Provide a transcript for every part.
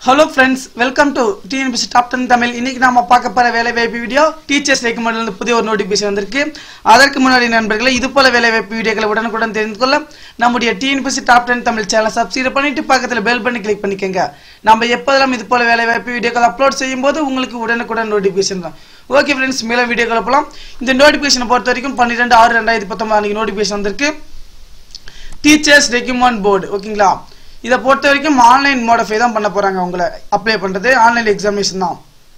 hello friends welcome to TNPC top ten Tamil இன்னைக்கு நாம பார்க்க போற வேலை வாய்ப்பு வீடியோ டீச்சர்ஸ் ரெக்கமெண்ட்ல இருந்து புதிய ஒரு நோட்டிபிகேஷன் வந்திருக்கு அதற்கு முன்னாடி நண்பர்களே இது போல வேலை வாய்ப்பு வீடியோக்களை உடனுக்குடன் தெரிந்து கொள்ள நம்முடைய டிஎன்பிசி டாப் டென் தமிழ் சேனலை சப்ஸ்கிரைப் பண்ணிட்டு பக்கத்துல பெல் பண்ணி கிளிக் பண்ணிக்கோங்க நம்ம எப்போதெல்லாம் இது போல வேலை வாய்ப்பு வீடியோக்கள் அப்லோட் செய்யும் போது உங்களுக்கு உடனுக்குடன் நோட்டிபிகேஷன் தான் ஓகே ஃப்ரெண்ட்ஸ் மேலும் வீடியோக்களை போகலாம் இந்த நோட்டிபிகேஷனை பொறுத்த வரைக்கும் பன்னிரெண்டு ஆறு ரெண்டாயிரத்தி பத்தொன்பது அன்னைக்கு நோட்டிபிகேஷன் வந்திருக்கு டீச்சர்ஸ் ரெக்யூமெண்ட் போர்டு ஓகேங்களா இதை பொறுத்த வரைக்கும் ஆன்லைன் மோடிஃபை தான் பண்ண போறாங்க உங்களை அப்ளை பண்றது ஆன்லைன் எக்ஸாமினேஷன் தான்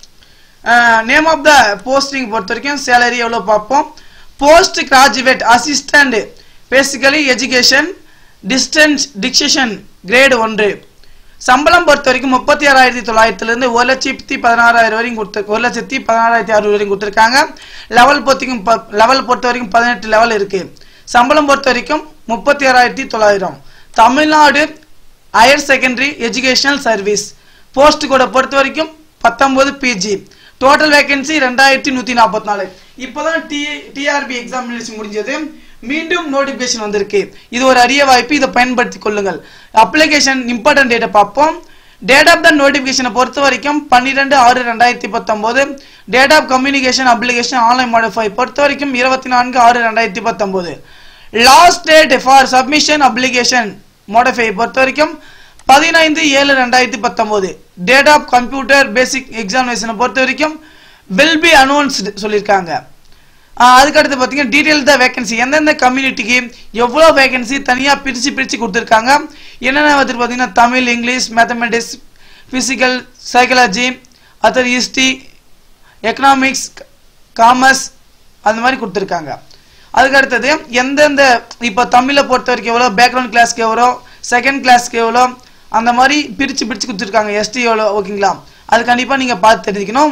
நேம் ஆஃப் த போஸ்டிங் பொறுத்த வரைக்கும் சேலரி எவ்வளோ பார்ப்போம் post graduate assistant basically education distance diction grade ஒன்று சம்பளம் பொறுத்த வரைக்கும் முப்பத்தி ஆறாயிரத்தி தொள்ளாயிரத்துலேருந்து ஒரு லட்சத்தி பதினாறாயிரம் வரைக்கும் கொடுத்து ஒரு லட்சத்தி பதினாறாயிரத்தி அறுபது வரைக்கும் கொடுத்துருக்காங்க லெவல் பொறுத்திக்கும் லெவல் பொறுத்த வரைக்கும் பதினெட்டு லெவல் இருக்கு சம்பளம் பொறுத்த வரைக்கும் முப்பத்தி ஆறாயிரத்தி தொள்ளாயிரம் Tamil Nadu higher secondary educational service post கூட பொறுத்த வரைக்கும் பத்தொன்பது பிஜி டோட்டல் வேகன்சி ரெண்டாயிரத்தி நூத்தி நாற்பத்தி நாலு இப்போதான் டி டிஆர்பி எக்ஸாமினேஷன் முடிஞ்சது மீண்டும் நோட்டிபிகேஷன் வந்திருக்கு இது ஒரு அரிய வாய்ப்பு இதை பயன்படுத்திக் கொள்ளுங்கள் அப்ளிகேஷன் இம்பார்ட்டன்ட் டேட்டை பார்ப்போம் டேட் ஆஃப் த நோட்டிபிகேஷனை பொறுத்த வரைக்கும் பன்னிரெண்டு ஆறு ரெண்டாயிரத்தி பத்தொன்பது date of communication application online modify பொறுத்த வரைக்கும் இருபத்தி நான்கு ஆறு ரெண்டாயிரத்தி பத்தொன்பது last date for submission application modify பொறுத்த வரைக்கும் பதினைந்து ஏழு ரெண்டாயிரத்தி பத்தொன்பது டேட் ஆஃப் கம்ப்யூட்டர் பேசிக் எக்ஸாமினேஷனை பொறுத்த வரைக்கும் வில் பி அனௌன்ஸ்டு சொல்லியிருக்காங்க அதுக்கடுத்து பார்த்தீங்கன்னா டீட்டெயில் தான் வேகன்சி எந்தெந்த கம்யூனிட்டிக்கு எவ்வளோ வேகன்சி தனியாக பிரித்து பிரித்து கொடுத்துருக்காங்க என்னென்ன வந்துட்டு பார்த்தீங்கன்னா Tamil English mathematics physical psychology other history economics commerce அந்த மாதிரி கொடுத்துருக்காங்க அதுக்கு அடுத்தது எந்தெந்த இப்போ தமிழை பொறுத்த வரைக்கும் எவ்வளோ பேக்ரவுண்ட் கிளாஸ்க்கு எவ்வளோ செகண்ட் கிளாஸ்க்கு எவ்வளோ அந்த மாதிரி பிரித்து பிரித்து கொடுத்துருக்காங்க எஸ்டி எவ்வளோ ஓகேங்களா அது கண்டிப்பாக நீங்கள் பார்த்து தெரிஞ்சுக்கணும்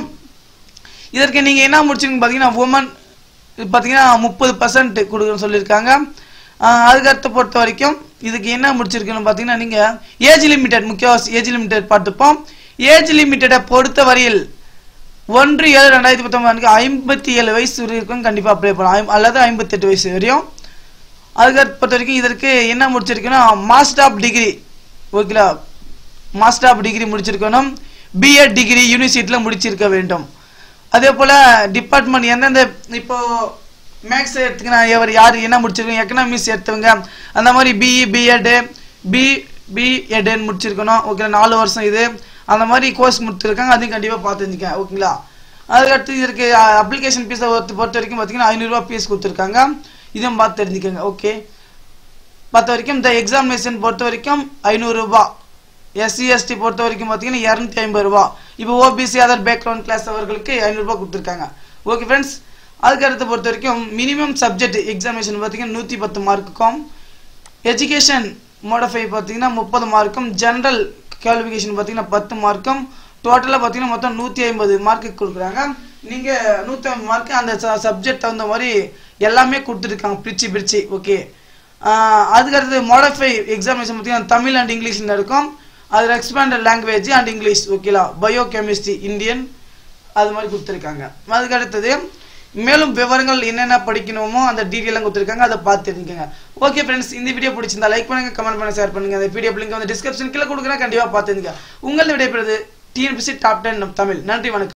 இதற்கு நீங்கள் என்ன முடிச்சிருக்கீங்க பார்த்தீங்கன்னா உமன் பார்த்தீங்கன்னா முப்பது பர்சன்ட் கொடுக்குறேன்னு சொல்லியிருக்காங்க அதுக்கடுத்து பொறுத்த வரைக்கும் இதுக்கு என்ன முடிச்சிருக்கணும் பார்த்தீங்கன்னா நீங்கள் ஏஜ் லிமிடெட் முக்கியவாசி ஏஜ் லிமிடெட் பார்த்துப்போம் ஏஜ் லிமிட்டடை பொறுத்த வரையில் ஒன்று ஏழு ரெண்டாயிரத்தி பத்தொன்பதுக்கு ஐம்பத்தி ஏழு வயசு வரைக்கும் கண்டிப்பாக அப்ளை பண்ணலாம் அல்லது ஐம்பத்தெட்டு வயசு வரையும் அதுக்கு பொறுத்த வரைக்கும் இதற்கு என்ன முடிச்சிருக்கணும் மாஸ்டர் ஆஃப் டிகிரி ஓகேங்களா மாஸ்டர் ஆஃப் டிகிரி முடிச்சிருக்கணும் பிஎட் டிகிரி யூனிவர்சிட்டியில் முடிச்சிருக்க வேண்டும் அதே போல் டிபார்ட்மெண்ட் எந்தெந்த இப்போ மேக்ஸ் எடுத்துக்கினா எவர் யார் என்ன முடிச்சிருக்கோம் எக்கனாமிக்ஸ் எடுத்தவங்க அந்த மாதிரி பிஇ பிஎட்டு பி பிஎட்னு முடிச்சிருக்கணும் ஓகே நாலு வருஷம் இது அந்த மாதிரி கோர்ஸ் முடிச்சிருக்காங்க அதையும் கண்டிப்பாக பார்த்து தெரிஞ்சுக்கேன் ஓகேங்களா அதுக்கடுத்து இதற்கு அப்ளிகேஷன் ஃபீஸை பொறுத்த வரைக்கும் பார்த்தீங்கன்னா ஐநூறுரூவா ஃபீஸ் கொடுத்துருக்காங்க இதையும் பார்த்து தெரிஞ்சுக்கோங்க ஓகே பொறுத்த வரைக்கும் இந்த எக்ஸாமினேஷன் பொறுத்த வரைக்கும் ஐநூறுரூபா எஸ்சி எஸ்டி பொறுத்த வரைக்கும் பார்த்தீங்கன்னா இரநூத்தி ஐம்பது ரூபா இப்போ ஓபிசி அதர் பேக்ரவுண்ட் கிளாஸ் அவர்களுக்கு ஐநூறுரூபா கொடுத்துருக்காங்க ஓகே ஃப்ரெண்ட்ஸ் அதுக்கு அடுத்து பொறுத்த வரைக்கும் மினிமம் சப்ஜெக்ட் எக்ஸாமினேஷன் பார்த்தீங்கன்னா நூற்றி பத்து மார்க்குக்கும் எஜுகேஷன் மோடிஃபை பார்த்தீங்கன்னா முப்பது மார்க்கும் ஜென்ரல் குவாலிஃபிகேஷன் பார்த்தீங்கன்னா பத்து மார்க்கும் டோட்டலாக பார்த்தீங்கன்னா மொத்தம் நூற்றி ஐம்பது மார்க்கு கொடுக்குறாங்க நீங்கள் நூற்றி ஐம்பது மார்க்கு அந்த சப்ஜெக்ட் தகுந்த மாதிரி எல்லாமே கொடுத்துருக்காங்க பிரிச்சு பிரிச்சு ஓகே அதுக்கடுத்து மாடிஃபை எக்ஸாமினேஷன் பார்த்தீங்கன்னா தமிழ் அண்ட் இங்கிலீஷில் இருக்கும் அதில் எக்ஸ்பேண்டட் லாங்குவேஜ் அண்ட் இங்கிலீஷ் ஓகேலா பயோ கெமிஸ்ட்ரி இந்தியன் அது மாதிரி கொடுத்துருக்காங்க அதுக்கு அடுத்தது மேலும் விவரங்கள் என்னென்ன படிக்கணுமோ அந்த டீட்டெயிலாம் கொடுத்துருக்காங்க அதை பார்த்து தெரிஞ்சுக்கோங்க ஓகே ஃப்ரெண்ட்ஸ் இந்த வீடியோ பிடிச்சிருந்தா லைக் பண்ணுங்க கமெண்ட் பண்ணி ஷேர் பண்ணுங்க அந்த வீடியோ லிங்க் வந்து டிஸ்கிரிப்ஷன் கீழே கொடுக்குறேன் கண்டிப்பாக பார்த்துங்க உங்கள் விடைபெறுது டிஎன்பிசி டாப் டென் தமிழ் நன்றி வணக்கம்